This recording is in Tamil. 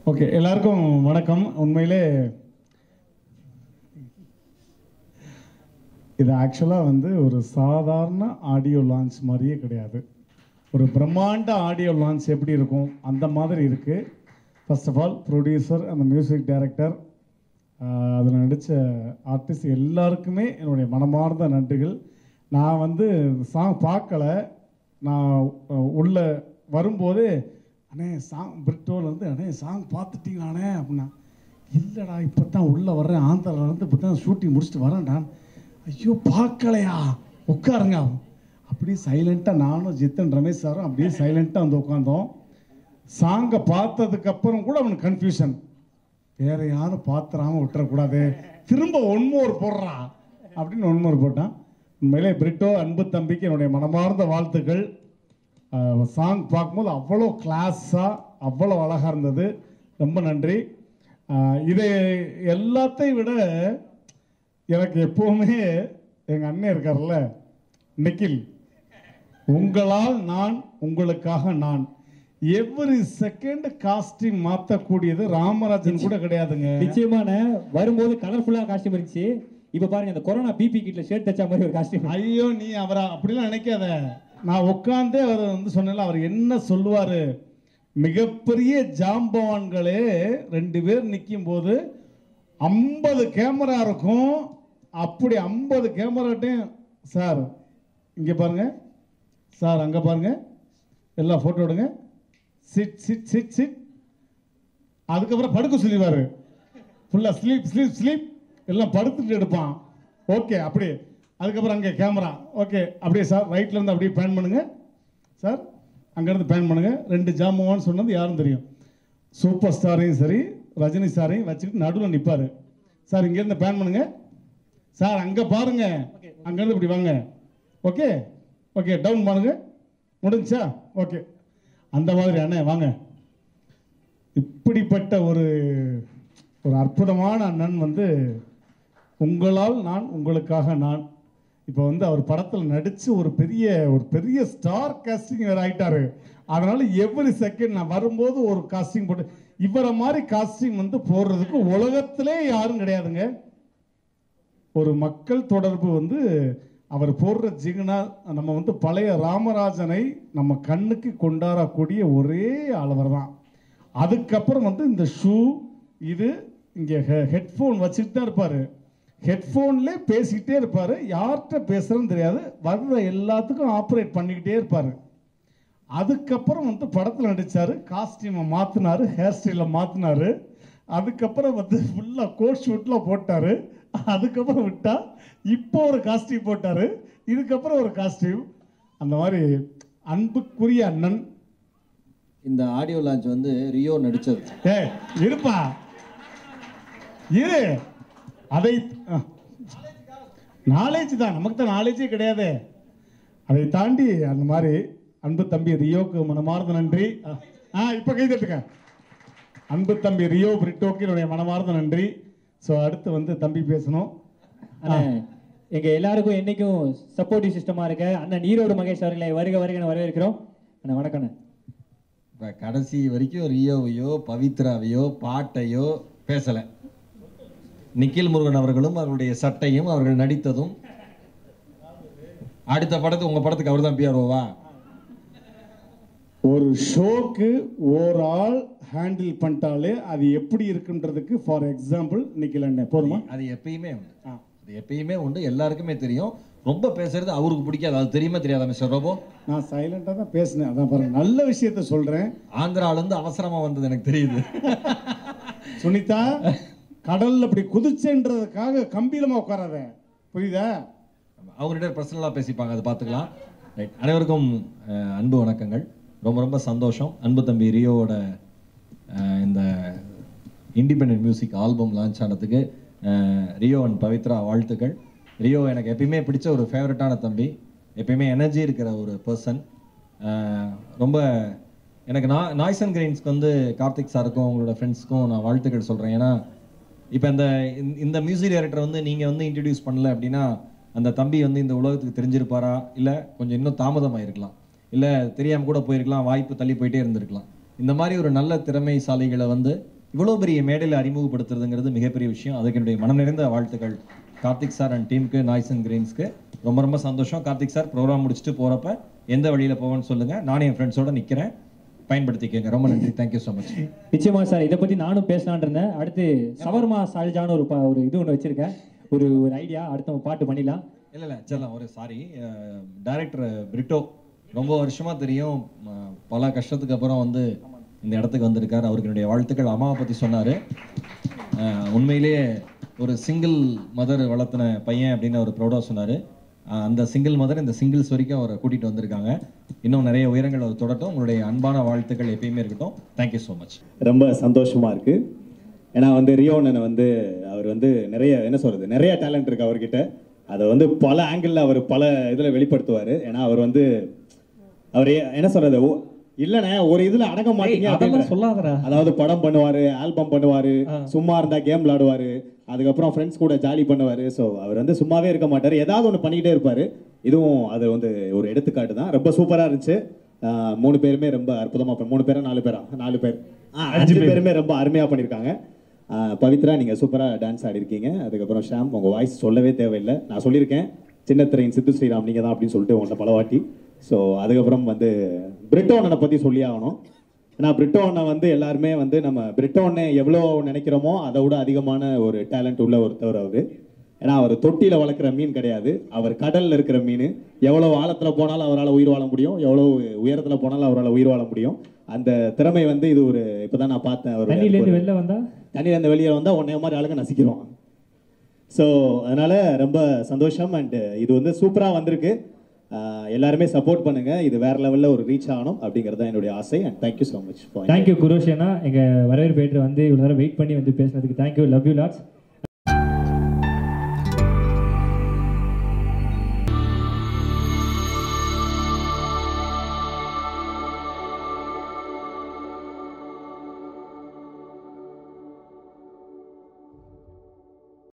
ஓகே எல்லாருக்கும் வணக்கம் உண்மையிலே இது ஆக்சுவலாக வந்து ஒரு சாதாரண ஆடியோ லான்ச் மாதிரியே கிடையாது ஒரு பிரம்மாண்ட ஆடியோ லான்ச் எப்படி இருக்கும் அந்த மாதிரி இருக்குது ஃபர்ஸ்ட் ஆஃப் ஆல் ப்ரொடியூசர் அந்த மியூசிக் டைரக்டர் அதில் நடித்த ஆர்டிஸ்ட் எல்லாருக்குமே என்னுடைய மனமார்ந்த நன்றிகள் நான் வந்து சாங் பார்க்கல நான் அஹ், உள்ள வரும்போது அண்ணே சாங் பிரிட்டோவில் வந்து அண்ணே சாங் பார்த்துட்டீங்களாண்ணே அப்படின்னா இல்லைடா இப்போ தான் உள்ளே வர்றேன் ஆந்திரால இருந்து இப்போ தான் ஷூட்டிங் முடிச்சுட்டு வரேன்டா ஐயோ பார்க்கலையா உட்காருங்க அப்படியே சைலண்ட்டாக நானும் ஜித்தன் ரமேஷ் சாரும் அப்படியே சைலண்ட்டாக வந்து உட்காந்தோம் சாங்கை பார்த்ததுக்கு அப்புறம் கூட அவனுக்கு கன்ஃபியூஷன் வேற யாரும் பாத்திராம விட்டுறக்கூடாது திரும்ப ஒன்மோர் போடுறா அப்படின்னு ஒன்மோர் போட்டான் உண்மையிலே பிரிட்டோ அன்பு தம்பிக்கு என்னுடைய மனமார்ந்த வாழ்த்துக்கள் சாங் பார்க்கும்போது அவ்வளோ கிளாஸாக அவ்வளோ அழகாக இருந்தது ரொம்ப நன்றி ஆஹ் இதை எல்லாத்தையும் விட எனக்கு எப்போவுமே எங்கள் அண்ணன் இருக்கார்ல நிக்கில் உங்களால் நான் உங்களுக்காக நான் எவ்ரி செகண்ட் காஸ்டிங் மாற்றக்கூடியது ராமராஜன் கூட கிடையாதுங்க நிச்சயமான வரும்போது கலர்ஃபுல்லா காஸ்டியூம் இருந்துச்சு இப்ப பாருங்க இந்த கொரோனா பிபி கிட்ல ஷர்ட் தச்ச மாதிரி ஒரு காஸ்டியூம் ஐயோ நீ அவரை அப்படிலாம் நினைக்காத நான் உட்காந்தே அவர் வந்து சொன்னேன்ல அவர் என்ன சொல்லுவாரு மிகப்பெரிய ஜாம்பவான்களே ரெண்டு பேர் நிற்கும் போது ஐம்பது கேமரா இருக்கும் அப்படி ஐம்பது கேமராட்டையும் சார் இங்கே பாருங்க சார் அங்கே பாருங்க எல்லாம் ஃபோட்டோ எடுங்க சிட் சிட் சிட் சிட் அதுக்கப்புறம் படுக்க சொல்லிடுவாரு ஃபுல்லாக ஸ்லீப் ஸ்லீப் ஸ்லீப் எல்லாம் படுத்துட்டு எடுப்பான் ஓகே அப்படியே அதுக்கப்புறம் அங்கே கேமரா ஓகே அப்படியே சார் ரைட்ல இருந்து அப்படியே பேன் பண்ணுங்க சார் அங்கேருந்து பேன் பண்ணுங்க ரெண்டு ஜாமுவான்னு சொன்னது யாரும் தெரியும் சூப்பர் ஸ்டாரையும் சரி ரஜினி சாரையும் வச்சுக்கிட்டு நடுவில் நிற்பார் சார் இங்கேருந்து பேன் பண்ணுங்க சார் அங்கே பாருங்க அங்கேருந்து இப்படி வாங்க ஓகே ஓகே டவுன் பண்ணுங்க முடிஞ்சா ஓகே அந்த மாதிரி அண்ணே வாங்க இப்படிப்பட்ட ஒரு ஒரு அற்புதமான அண்ணன் வந்து உங்களால் நான் உங்களுக்காக நான் இப்போ வந்து அவர் படத்தில் நடித்து ஒரு பெரிய ஒரு பெரிய ஸ்டார் காஸ்டிங் வேறு ஆயிட்டாரு அதனால எவ்ரி செகண்ட் நான் வரும்போது ஒரு காஸ்டிங் போட்டு இவரை மாதிரி காஸ்டிங் வந்து போடுறதுக்கு உலகத்திலே யாரும் கிடையாதுங்க ஒரு மக்கள் தொடர்பு வந்து அவர் போடுற ஜிகுனா நம்ம வந்து பழைய ராமராஜனை நம்ம கண்ணுக்கு கொண்டாடக்கூடிய ஒரே ஆளவர் தான் அதுக்கப்புறம் வந்து இந்த ஷூ இது இங்கே ஹெட்ஃபோன் வச்சுட்டு தான் இருப்பார் ஹெட்ஃபோன்லேயே பேசிக்கிட்டே இருப்பார் யார்கிட்ட பேசுகிறேன்னு தெரியாது வர்ற எல்லாத்துக்கும் ஆப்ரேட் பண்ணிக்கிட்டே இருப்பார் அதுக்கப்புறம் வந்து படத்தில் நடித்தார் காஸ்டியூமை மாற்றினாரு ஹேர் ஸ்டைலை மாற்றினாரு அதுக்கப்புறம் வந்து ஃபுல்லாக கோட் ஷூட்லாம் போட்டார் அதுக்கப்புறம் விட்டா இப்போ ஒரு காஸ்டியூம் போட்டார் இதுக்கப்புறம் ஒரு காஸ்டியூம் அந்த மாதிரி அன்புக்குரிய அண்ணன் இந்த ஆடியோ லான்ச் வந்து ரியோ நடிச்சது ஏய் இருப்பா இரு அதை நாலேஜ் தான் நமக்கு தான் நாலேஜே கிடையாது அதை தாண்டி அந்த மாதிரி அன்பு தம்பி ரியோக்கு மனமார்ந்த நன்றி ஆ இப்போ கை தட்டுங்க அன்பு தம்பி ரியோ பிரிட்டோக்கு என்னுடைய மனமார்ந்த நன்றி ஸோ அடுத்து வந்து தம்பி பேசணும் அண்ணா எங்க எல்லாருக்கும் என்னைக்கும் சப்போர்ட்டிவ் சிஸ்டமா இருக்க அண்ணன் ஈரோடு மகேஷ் அவர்களை வருக வருக என வரவேற்கிறோம் அண்ணா வணக்கம் அண்ணா. இப்போ கடைசி வரைக்கும் ரியோவையோ பவித்ராவையோ பாட்டையோ பேசலை நிக்கில் முருகன் அவர்களும் அவருடைய சட்டையும் அவர்கள் நடித்ததும் அடுத்த படத்துக்கு உங்க படத்துக்கு அவர் தான் பிஆர்ஓவா ஒரு ஷோக்கு ஒரு ஆள் ஹேண்டில் பண்ணிட்டாலே அது எப்படி இருக்குன்றதுக்கு ஃபார் எக்ஸாம்பிள் நிக்கல அண்ணே போதுமா அது எப்பயுமே உண்டு ஆ. அது எப்பயுமே உண்டு எல்லாருக்குமே தெரியும் ரொம்ப பேசுறது அவருக்கு பிடிக்காது அது தெரியுமா தெரியாதா மிஸ்டர் ரோபோ நான் சைலண்டாக தான் பேசினேன் அதான் பாருங்க நல்ல விஷயத்த சொல்கிறேன் ஆந்திரால இருந்து அவசரமா வந்தது எனக்கு தெரியுது சுனிதா கடல்ல அப்படி குதிச்சேன்றதுக்காக கம்பீரமா உட்காராத புரியுதா அவங்ககிட்ட பர்சனலாக பேசிப்பாங்க அதை பார்த்துக்கலாம் ரைட் அனைவருக்கும் அஹ், அன்பு வணக்கங்கள் ரொம்ப ரொம்ப சந்தோஷம் அன்பு தம்பி ரியோவோட அஹ், இந்த இண்டிபெண்ட் மியூசிக் ஆல்பம் லான்ச் ஆனதுக்கு அஹ், ரியோ அண்ட் பவித்ரா வாழ்த்துக்கள் ரியோ எனக்கு எப்பயுமே பிடிச்ச ஒரு ஃபேவரட்டான தம்பி எப்பயுமே எனர்ஜி இருக்கிற ஒரு பர்சன் ரொம்ப எனக்கு நான் நாய்ஸ் அண்ட் கிரெயின்ஸ்க்கு வந்து கார்த்திக் சாருக்கும் அவங்களோட ஃப்ரெண்ட்ஸ்க்கும் நான் வாழ்த்துக்கள் சொல்கிறேன் ஏன்னா இப்போ இந்த இந்த- இந்த மியூசிக் டைரக்டர் வந்து நீங்கள் வந்து இன்ட்ரடியூஸ் பண்ணல அப்படின்னா அந்த தம்பி வந்து இந்த உலகத்துக்கு தெரிஞ்சிருப்பாரா இல்லை கொஞ்சம் இன்னும் தாமதமாயிருக்கலாம் இல்லை தெரியாமல் கூட போயிருக்கலாம் வாய்ப்பு தள்ளி போயிட்டே இருந்திருக்கலாம் இந்த மாதிரி ஒரு நல்ல திறமைசாலிகளை வந்து இவ்வளோ பெரிய மேடையில் அறிமுகப்படுத்துறதுங்கிறது மிகப்பெரிய விஷயம் அதுக்கு என்னுடைய மனம் நிறைந்த வாழ்த்துக்கள் கார்த்திக் சார் அண்ட் டீமுக்கு நாய்ஸ் அண்ட் கிரீன்ஸ்க்கு ரொம்ப ரொம்ப சந்தோஷம் கார்த்திக் சார் ப்ரோக்ராம் முடிச்சுட்டு போகிறப்ப எந்த வழியில் போவேன்னு சொல்லுங்கள் நானும் என் ஃப்ரெண்ட்ஸோட நிற்கிறேன் பயன்படுத்திக்கங்க ரொம்ப நன்றி தேங்க்யூ ஸோ மச் நிச்சயமா சார் இதை பத்தி நானும் பேசலாம்னு இருந்தேன் அடுத்து சவர்மா சால்ஜான்னு ஒரு ப- ஒரு இது ஒன்று வச்சிருக்கேன் ஒரு ஒரு ஐடியா அடுத்த ஒரு பாட்டு பண்ணிடலாம் இல்லை இல்லை செல்லாம் ஒரு சாரி டைரக்டர் பிரிட்டோ ரொம்ப வருஷமா தெரியும் ம, பல கஷ்டத்துக்கு அப்புறம் வந்து இந்த இடத்துக்கு வந்திருக்கார் அவருக்கு என்னுடைய வாழ்த்துக்கள் அம்மாவை பற்றி சொன்னார் உண்மையிலேயே ஒரு சிங்கிள் மதர் வளர்த்தின பையன் அப்படின்னு அவர் ப்ரௌடாக சொன்னார் அந்த சிங்கிள் மதர் இந்த சிங்கிள்ஸ் வரைக்கும் அவரை கூட்டிகிட்டு வந்திருக்காங்க இன்னும் நிறைய உயரங்கள் அவர் தொடட்டும் உங்களுடைய அன்பான வாழ்த்துக்கள் எப்பயுமே இருக்கட்டும் தேங்க்யூ ஸோ மச் ரொம்ப சந்தோஷமா இருக்கு ஏன்னா வந்து ரியோனன் வந்து அவர் வந்து நிறைய என்ன சொல்றது நிறைய டேலண்ட் இருக்கு அவர்கிட்ட அதை வந்து பல ஆங்கிள் அவர் பல இதுல வெளிப்படுத்துவாரு ஏன்னா அவர் வந்து அவர் ஏ- என்ன சொல்றது ஓ- இல்லண்ணே ஒரு இதுல அடங்க மாட்டீங்க அதெல்லாம் அப்படின்ற- சொல்லாதடா அதாவது படம் பண்ணுவாரு ஆல்பம் பண்ணுவாரு சும்மா இருந்தா கேம் விளையாடுவாரு அதுக்கப்புறம் ஃப்ரெண்ட்ஸ் கூட ஜாலி பண்ணுவாரு ஸோ அவர் வந்து சும்மாவே இருக்க மாட்டாரு ஏதாவது ஒன்று பண்ணிக்கிட்டே இருப்பாரு இதுவும் அது வந்து ஒரு எடுத்துக்காட்டு தான் ரொம்ப சூப்பரா இருந்துச்சு ஆஹ் மூணு பேருமே ரொம்ப அற்புதமா பண்ண- மூணு பேரா நாலு பேரா நாலு பேர் ஆ, அஞ்சு பேருமே ரொம்ப அருமையா பண்ணியிருக்காங்க ஆஹ் பவித்ரா நீங்க சூப்பரா டான்ஸ் ஆடிருக்கீங்க அதுக்கப்புறம் ஷாம் உங்க வாய்ஸ் சொல்லவே தேவையில்லை நான் சொல்லியிருக்கேன் சின்ன திரையின் சித்து ஸ்ரீராம் நீங்க தான் அப்படின்னு சொல்லிட்டு உங்கள்கிட்ட பலவாட்டி ஸோ அதுக்கப்புறம் வந்து பிரிட்டோனனை பத்தி சொல்லி ஆகணும் ஏன்னா பிரிட்டோனை வந்து எல்லாருமே வந்து நம்ம பிரிட்டோனை எவ்வளோ நினைக்கிறோமோ அதை விட அதிகமான ஒரு டேலண்ட் உள்ள ஒருத்தவர் அவர் ஏன்னா அவர் தொட்டியில் வளர்க்குற மீன் கிடையாது அவர் கடல்ல இருக்கிற மீன் எவ்வளோ ஆழத்துல போனாலும் அவரால் உயிர் வாழ முடியும் எவ்வளோ உயரத்துல போனாலும் அவரால் உயிர் வாழ முடியும் அந்த திறமை வந்து இது ஒரு இப்பதான் நான் பார்த்தேன் அவர் தண்ணியில இருந்து வெளில வந்தா தண்ணியிலேருந்து வெளியே வந்தால் உன்னைய மாதிரி ஆளுங்க நசிக்கிறோம் ஸோ அதனால ரொம்ப சந்தோஷம் அண்ட் இது வந்து சூப்பராக வந்திருக்கு ஆஹ் எல்லாருமே சப்போர்ட் பண்ணுங்க இது வேற லெவலில் ஒரு ரீச் ஆகணும் அப்படிங்கிறது தான் என்னுடைய ஆசை and thank you so much thank you குரோஷ் அண்ணா எங்க வரவேற்பு ஏற்று வந்து இவ்வளவு நேரம் வெயிட் பண்ணி வந்து பேசுனதுக்கு தேங்க்யூ லவ் யூ லாட்ஸ்